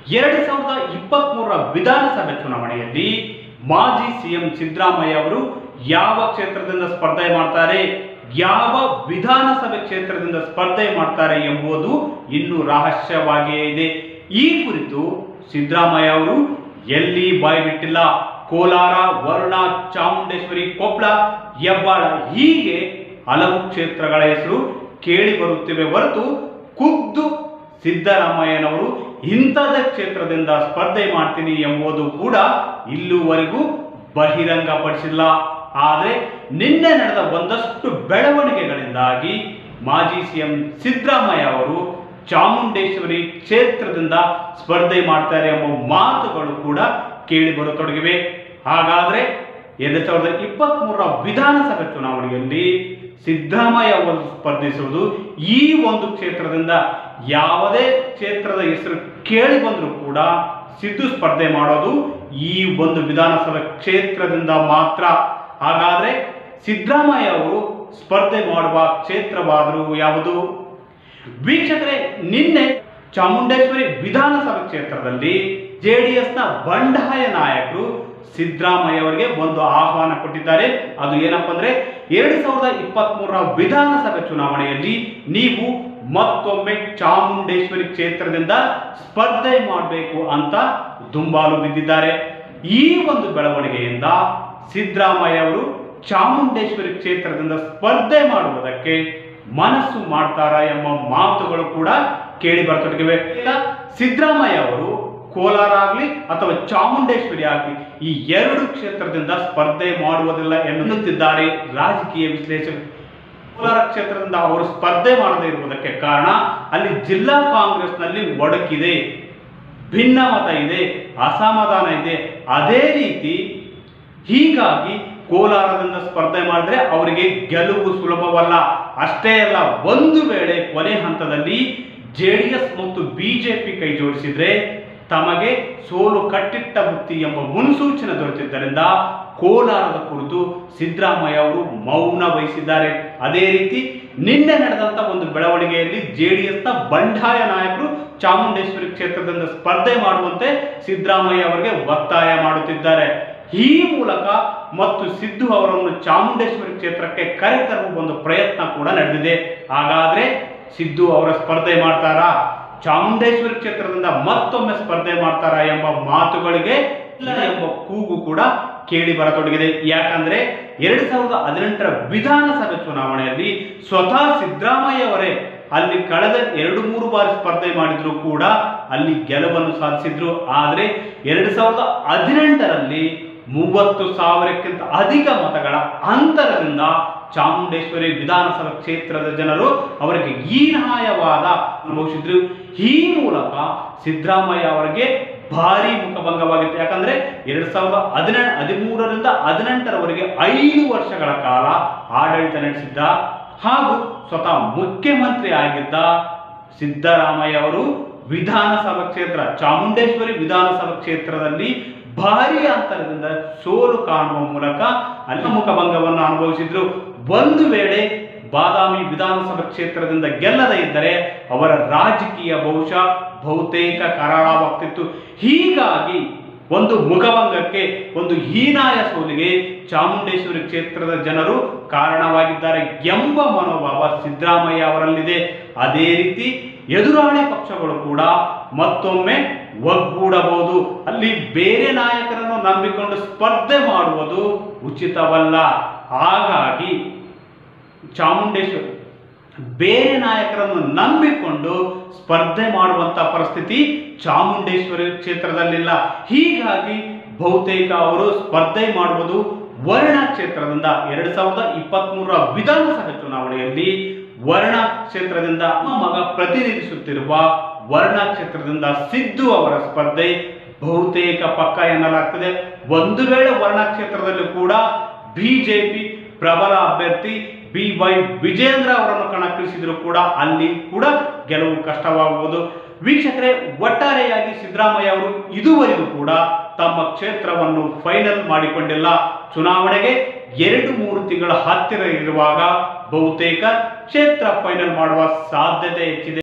ಎರಡು ಸಾವಿರದ ಇಪ್ಪತ್ತ್ ಮೂರರ ವಿಧಾನಸಭೆ ಚುನಾವಣೆಯಲ್ಲಿ ಮಾಜಿ ಸಿಎಂ ಸಿದ್ದರಾಮಯ್ಯ ಅವರು ಯಾವ ಕ್ಷೇತ್ರದಿಂದ ಸ್ಪರ್ಧೆ ಮಾಡ್ತಾರೆ ಯಾವ ವಿಧಾನಸಭೆ ಕ್ಷೇತ್ರದಿಂದ ಸ್ಪರ್ಧೆ ಮಾಡ್ತಾರೆ ಎಂಬುದು ಇನ್ನೂ ರಹಸ್ಯವಾಗಿಯೇ ಇದೆ ಈ ಕುರಿತು ಸಿದ್ದರಾಮಯ್ಯ ಅವರು ಎಲ್ಲಿ ಬಾಯಿ ಬಿಟ್ಟಿಲ್ಲ ಕೋಲಾರ ವರುಣ ಚಾಮುಂಡೇಶ್ವರಿ ಕೊಪ್ಪಳ ಹೆಬ್ಬಾಳ ಹೀಗೆ ಹಲವು ಕ್ಷೇತ್ರಗಳ ಹೆಸರು ಕೇಳಿ ಬರುತ್ತಿವೆ ಹೊರತು ಖುದ್ದು ಸಿದ್ದರಾಮಯ್ಯನವರು ಇಂಥದ ಕ್ಷೇತ್ರದಿಂದ ಸ್ಪರ್ಧೆ ಮಾಡ್ತೀನಿ ಎಂಬುದು ಕೂಡ ಇಲ್ಲಿವರೆಗೂ ಬಹಿರಂಗಪಡಿಸಿಲ್ಲ ಆದರೆ ನಿನ್ನೆ ನಡೆದ ಒಂದಷ್ಟು ಬೆಳವಣಿಗೆಗಳಿಂದಾಗಿ ಮಾಜಿ ಸಿಎಂ ಸಿದ್ದರಾಮಯ್ಯ ಅವರು ಚಾಮುಂಡೇಶ್ವರಿ ಕ್ಷೇತ್ರದಿಂದ ಸ್ಪರ್ಧೆ ಮಾಡ್ತಾರೆ ಎಂಬ ಮಾತುಗಳು ಕೂಡ ಕೇಳಿ ಬರತೊಡಗಿವೆ ಹಾಗಾದ್ರೆ ಎರಡು ಸಾವಿರದ ಇಪ್ಪತ್ತ್ ಮೂರರ ವಿಧಾನಸಭೆ ಚುನಾವಣೆಯಲ್ಲಿ ಸಿದ್ದರಾಮಯ್ಯ ಅವರು ಸ್ಪರ್ಧಿಸುವುದು ಈ ಒಂದು ಕ್ಷೇತ್ರದಿಂದ ಯಾವುದೇ ಕ್ಷೇತ್ರದ ಹೆಸರು ಕೇಳಿ ಬಂದರೂ ಕೂಡ ಸಿದ್ದು ಸ್ಪರ್ಧೆ ಮಾಡೋದು ಈ ಒಂದು ವಿಧಾನಸಭೆ ಕ್ಷೇತ್ರದಿಂದ ಮಾತ್ರ ಹಾಗಾದ್ರೆ ಸಿದ್ದರಾಮಯ್ಯ ಅವರು ಸ್ಪರ್ಧೆ ಮಾಡುವ ಕ್ಷೇತ್ರವಾದರೂ ಯಾವುದು ವೀಕ್ಷಕರೇ ನಿನ್ನೆ ಚಾಮುಂಡೇಶ್ವರಿ ವಿಧಾನಸಭೆ ಕ್ಷೇತ್ರದಲ್ಲಿ ಜೆ ಡಿ ಎಸ್ನ ಬಂಡಾಯ ನಾಯಕರು ಸಿದ್ದರಾಮಯ್ಯ ಅವರಿಗೆ ಒಂದು ಆಹ್ವಾನ ಕೊಟ್ಟಿದ್ದಾರೆ ಅದು ಏನಪ್ಪ ಅಂದ್ರೆ ಎರಡು ಸಾವಿರದ ಇಪ್ಪತ್ತ್ ಮೂರರ ವಿಧಾನಸಭೆ ಚುನಾವಣೆಯಲ್ಲಿ ನೀವು ಮತ್ತೊಮ್ಮೆ ಚಾಮುಂಡೇಶ್ವರಿ ಕ್ಷೇತ್ರದಿಂದ ಸ್ಪರ್ಧೆ ಮಾಡಬೇಕು ಅಂತ ದುಂಬಾಲು ಬಿದ್ದಿದ್ದಾರೆ ಈ ಒಂದು ಬೆಳವಣಿಗೆಯಿಂದ ಸಿದ್ದರಾಮಯ್ಯ ಅವರು ಚಾಮುಂಡೇಶ್ವರಿ ಕ್ಷೇತ್ರದಿಂದ ಸ್ಪರ್ಧೆ ಮಾಡುವುದಕ್ಕೆ ಮನಸ್ಸು ಮಾಡ್ತಾರಾ ಎಂಬ ಮಾತುಗಳು ಕೂಡ ಕೇಳಿ ಬರ್ತೊಡಗಿವೆ ಈಗ ಸಿದ್ದರಾಮಯ್ಯ ಅವರು ಕೋಲಾರ ಆಗಲಿ ಅಥವಾ ಚಾಮುಂಡೇಶ್ವರಿ ಆಗಲಿ ಈ ಎರಡು ಕ್ಷೇತ್ರದಿಂದ ಸ್ಪರ್ಧೆ ಮಾಡುವುದಿಲ್ಲ ಎನ್ನುತ್ತಿದ್ದಾರೆ ರಾಜಕೀಯ ವಿಶ್ಲೇಷಕರು ಕೋಲಾರ ಕ್ಷೇತ್ರದಿಂದ ಅವರು ಸ್ಪರ್ಧೆ ಮಾಡದೇ ಇರುವುದಕ್ಕೆ ಕಾರಣ ಅಲ್ಲಿ ಜಿಲ್ಲಾ ಕಾಂಗ್ರೆಸ್ನಲ್ಲಿ ಒಡಕಿದೆ ಭಿನ್ನಮತ ಇದೆ ಅಸಮಾಧಾನ ಇದೆ ಅದೇ ರೀತಿ ಹೀಗಾಗಿ ಕೋಲಾರದಿಂದ ಸ್ಪರ್ಧೆ ಮಾಡಿದ್ರೆ ಅವರಿಗೆ ಗೆಲುವು ಸುಲಭವಲ್ಲ ಅಷ್ಟೇ ಅಲ್ಲ ಒಂದು ವೇಳೆ ಕೊನೆ ಹಂತದಲ್ಲಿ ಜೆ ಡಿ ಎಸ್ ಮತ್ತು ಬಿಜೆಪಿ ಕೈ ಜೋಡಿಸಿದ್ರೆ ತಮಗೆ ಸೋಲು ಕಟ್ಟಿಟ್ಟ ಬುತ್ತಿ ಎಂಬ ಮುನ್ಸೂಚನೆ ದೊರೆತಿದ್ದರಿಂದ ಕೋಲಾರದ ಕುರಿತು ಸಿದ್ದರಾಮಯ್ಯ ಅವರು ಮೌನ ವಹಿಸಿದ್ದಾರೆ ಅದೇ ರೀತಿ ನಿನ್ನೆ ನಡೆದಂತ ಒಂದು ಬೆಳವಣಿಗೆಯಲ್ಲಿ ಜೆ ಡಿ ಎಸ್ನ ಬಂಡಾಯ ನಾಯಕರು ಚಾಮುಂಡೇಶ್ವರಿ ಕ್ಷೇತ್ರದಿಂದ ಸ್ಪರ್ಧೆ ಮಾಡುವಂತೆ ಸಿದ್ದರಾಮಯ್ಯ ಅವರಿಗೆ ಒತ್ತಾಯ ಮಾಡುತ್ತಿದ್ದಾರೆ ಈ ಮೂಲಕ ಮತ್ತು ಸಿದ್ದು ಅವರನ್ನು ಚಾಮುಂಡೇಶ್ವರಿ ಕ್ಷೇತ್ರಕ್ಕೆ ಕರೆತರುವ ಒಂದು ಪ್ರಯತ್ನ ಕೂಡ ನಡೆದಿದೆ ಹಾಗಾದ್ರೆ ಸಿದ್ದು ಅವರ ಸ್ಪರ್ಧೆ ಮಾಡ್ತಾರಾ ಚಾಮುಂಡೇಶ್ವರಿ ಕ್ಷೇತ್ರದಿಂದ ಮತ್ತೊಮ್ಮೆ ಸ್ಪರ್ಧೆ ಮಾಡ್ತಾರಾ ಎಂಬ ಮಾತುಗಳಿಗೆ ಇಲ್ಲ ಎಂಬ ಕೂಗು ಕೂಡ ಕೇಳಿ ಬರತೊಡಗಿದೆ ಯಾಕಂದ್ರೆ ಎರಡ್ ಸಾವಿರದ ಹದಿನೆಂಟರ ವಿಧಾನಸಭೆ ಚುನಾವಣೆಯಲ್ಲಿ ಸ್ವತಃ ಸಿದ್ದರಾಮಯ್ಯ ಅವರೇ ಅಲ್ಲಿ ಕಳೆದ ಎರಡು ಮೂರು ಬಾರಿ ಸ್ಪರ್ಧೆ ಮಾಡಿದ್ರು ಕೂಡ ಅಲ್ಲಿ ಗೆಲುವನ್ನು ಸಾಧಿಸಿದ್ರು ಆದರೆ ಎರಡು ಸಾವಿರದ ಹದಿನೆಂಟರಲ್ಲಿ ಮೂವತ್ತು ಸಾವಿರಕ್ಕಿಂತ ಅಧಿಕ ಮತಗಳ ಅಂತರದಿಂದ ಚಾಮುಂಡೇಶ್ವರಿ ವಿಧಾನಸಭಾ ಕ್ಷೇತ್ರದ ಜನರು ಅವರಿಗೆ ಹೀನಾಯವಾದ ಅನುಭವಿಸಿದ್ರು ಈ ಮೂಲಕ ಸಿದ್ದರಾಮಯ್ಯ ಅವರಿಗೆ ಭಾರಿ ಮುಖಭಂಗವಾಗಿತ್ತು ಯಾಕಂದ್ರೆ ಎರಡ್ ಸಾವಿರದ ಹದಿನೆಂಟು ಹದಿಮೂರರಿಂದ ಹದಿನೆಂಟರವರೆಗೆ ಐದು ವರ್ಷಗಳ ಕಾಲ ಆಡಳಿತ ನಡೆಸಿದ್ದ ಹಾಗೂ ಸ್ವತಃ ಮುಖ್ಯಮಂತ್ರಿ ಆಗಿದ್ದ ಸಿದ್ದರಾಮಯ್ಯ ಅವರು ವಿಧಾನಸಭಾ ಕ್ಷೇತ್ರ ಚಾಮುಂಡೇಶ್ವರಿ ವಿಧಾನಸಭಾ ಕ್ಷೇತ್ರದಲ್ಲಿ ಭಾರಿ ಅಂತರದಿಂದ ಸೋಲು ಕಾಣುವ ಮೂಲಕ ಅಲ್ಲಿ ಮುಖಭಂಗವನ್ನು ಅನುಭವಿಸಿದ್ರು ಒಂದು ವೇಳೆ ಬಾದಾಮಿ ವಿಧಾನಸಭಾ ಕ್ಷೇತ್ರದಿಂದ ಗೆಲ್ಲದೇ ಇದ್ದರೆ ಅವರ ರಾಜಕೀಯ ಬಹುಶಃ ಬಹುತೇಕ ಕರಾಳವಾಗ್ತಿತ್ತು ಹೀಗಾಗಿ ಒಂದು ಮುಖಭಂಗಕ್ಕೆ ಒಂದು ಹೀನಾಯ ಸೋಲಿಗೆ ಚಾಮುಂಡೇಶ್ವರಿ ಕ್ಷೇತ್ರದ ಜನರು ಕಾರಣವಾಗಿದ್ದಾರೆ ಎಂಬ ಮನೋಭಾವ ಸಿದ್ದರಾಮಯ್ಯ ಅವರಲ್ಲಿದೆ ಅದೇ ರೀತಿ ಎದುರಾಳಿ ಪಕ್ಷಗಳು ಕೂಡ ಮತ್ತೊಮ್ಮೆ ಒಗ್ಗೂಡಬಹುದು ಅಲ್ಲಿ ಬೇರೆ ನಾಯಕರನ್ನು ನಂಬಿಕೊಂಡು ಸ್ಪರ್ಧೆ ಮಾಡುವುದು ಉಚಿತವಲ್ಲ ಹಾಗಾಗಿ ಚಾಮುಂಡೇಶ್ವರಿ ಬೇರೆ ನಾಯಕರನ್ನು ನಂಬಿಕೊಂಡು ಸ್ಪರ್ಧೆ ಮಾಡುವಂತ ಪರಿಸ್ಥಿತಿ ಚಾಮುಂಡೇಶ್ವರಿ ಕ್ಷೇತ್ರದಲ್ಲಿಲ್ಲ ಹೀಗಾಗಿ ಬಹುತೇಕ ಅವರು ಸ್ಪರ್ಧೆ ಮಾಡುವುದು ವರ್ಣ ಕ್ಷೇತ್ರದಿಂದ ಎರಡ್ ಸಾವಿರದ ಇಪ್ಪತ್ತ್ ಮೂರರ ವಿಧಾನಸಭೆ ಚುನಾವಣೆಯಲ್ಲಿ ವರ್ಣ ಕ್ಷೇತ್ರದಿಂದ ನಮ್ಮ ಮಗ ಪ್ರತಿನಿಧಿಸುತ್ತಿರುವ ವರ್ಣ ಕ್ಷೇತ್ರದಿಂದ ಸಿದ್ದು ಅವರ ಸ್ಪರ್ಧೆ ಬಹುತೇಕ ಪಕ್ಕ ಎನ್ನಲಾಗ್ತದೆ ಒಂದು ವೇಳೆ ವರ್ಣ ಕ್ಷೇತ್ರದಲ್ಲಿ ಕೂಡ ಬಿಜೆಪಿ ಪ್ರಬಲ ಅಭ್ಯರ್ಥಿ ಬಿ ವೈ ವಿಜೇಂದ್ರ ಅವರನ್ನು ಕಣಕ್ಕಿಳಿಸಿದ್ರು ಕೂಡ ಅಲ್ಲಿ ಕೂಡ ಗೆಲುವು ಕಷ್ಟವಾಗುವುದು ವೀಕ್ಷಕರೇ ಒಟ್ಟಾರೆಯಾಗಿ ಸಿದ್ದರಾಮಯ್ಯ ಅವರು ಇದುವರೆಗೂ ಕೂಡ ತಮ್ಮ ಕ್ಷೇತ್ರವನ್ನು ಫೈನಲ್ ಮಾಡಿಕೊಂಡಿಲ್ಲ ಚುನಾವಣೆಗೆ ಎರಡು ಮೂರು ತಿಂಗಳ ಹತ್ತಿರ ಇರುವಾಗ ಬಹುತೇಕ ಕ್ಷೇತ್ರ ಫೈನಲ್ ಮಾಡುವ ಸಾಧ್ಯತೆ ಹೆಚ್ಚಿದೆ